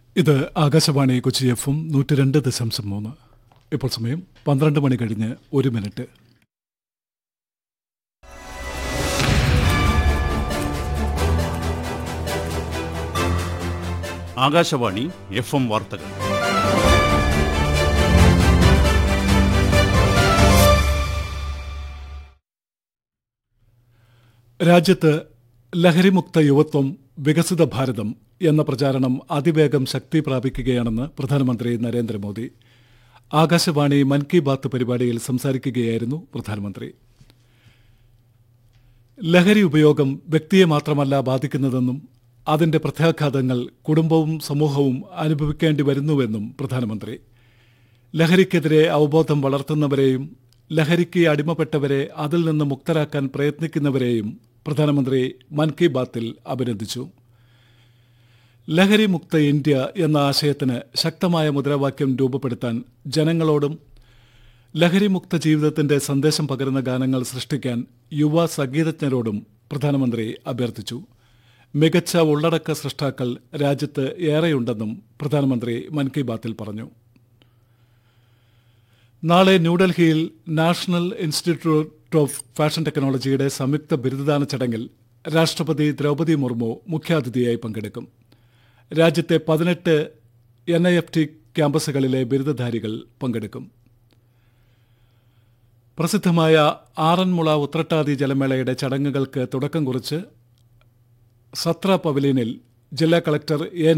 ഇത് ആകാശവാണി കൊച്ചി എഫും നൂറ്റി രണ്ട് ദശാംശം മൂന്ന് ഇപ്പോൾ സമയം പന്ത്രണ്ട് മണി കഴിഞ്ഞ് ഒരു മിനിറ്റ് ആകാശവാണി എഫ് എം വാർത്തകൾ രാജ്യത്ത് ലഹരിമുക്ത യുവത്വം വികസിത ഭാരതം എന്ന പ്രചാരണം അതിവേഗം ശക്തി പ്രാപിക്കുകയാണെന്ന് പ്രധാനമന്ത്രി നരേന്ദ്രമോദി ആകാശവാണി മൻ കി ബാത്ത് പരിപാടിയിൽ സംസാരിക്കുകയായിരുന്നു പ്രധാനമന്ത്രി ലഹരി ഉപയോഗം വ്യക്തിയെ മാത്രമല്ല ബാധിക്കുന്നതെന്നും അതിന്റെ പ്രത്യാഘാതങ്ങൾ കുടുംബവും സമൂഹവും അനുഭവിക്കേണ്ടി വരുന്നുവെന്നും പ്രധാനമന്ത്രി ലഹരിക്കെതിരെ അവബോധം വളർത്തുന്നവരെയും ലഹരിക്ക് അടിമപ്പെട്ടവരെ അതിൽ നിന്ന് മുക്തരാക്കാൻ പ്രയത്നിക്കുന്നവരെയും പ്രധാനമന്ത്രി മൻ കി ബാത്തിൽ അഭിനന്ദിച്ചു ലഹരി മുക്ത ഇന്ത്യ എന്ന ആശയത്തിന് ശക്തമായ മുദ്രാവാക്യം രൂപപ്പെടുത്താൻ ജനങ്ങളോടും ലഹരിമുക്ത ജീവിതത്തിന്റെ സന്ദേശം പകരുന്ന ഗാനങ്ങൾ സൃഷ്ടിക്കാൻ യുവ സംഗീതജ്ഞരോടും പ്രധാനമന്ത്രി അഭ്യർത്ഥിച്ചു മികച്ച ഉള്ളടക്ക സൃഷ്ടാക്കൾ രാജ്യത്ത് ഏറെയുണ്ടെന്നും പ്രധാനമന്ത്രി മൻ കി ബാത്തിൽ പറഞ്ഞു നാളെ ന്യൂഡൽഹിയിൽ നാഷണൽ ഇൻസ്റ്റിറ്റ്യൂട്ട് ഓഫ് ഫാഷൻ ടെക്നോളജിയുടെ സംയുക്ത ബിരുദദാന ചടങ്ങിൽ രാഷ്ട്രപതി ദ്രൗപദി മുർമു മുഖ്യാതിഥിയായി പങ്കെടുക്കും രാജ്യത്തെ പതിനെട്ട് എൻ ഐ എഫ് ടി ക്യാമ്പസുകളിലെ ബിരുദധാരികൾ പങ്കെടുക്കും പ്രസിദ്ധമായ ആറന്മുള ഉത്രട്ടാതി ജലമേളയുടെ ചടങ്ങുകൾക്ക് തുടക്കം കുറിച്ച് സത്ര പവലിയനിൽ ജില്ലാ കളക്ടർ എ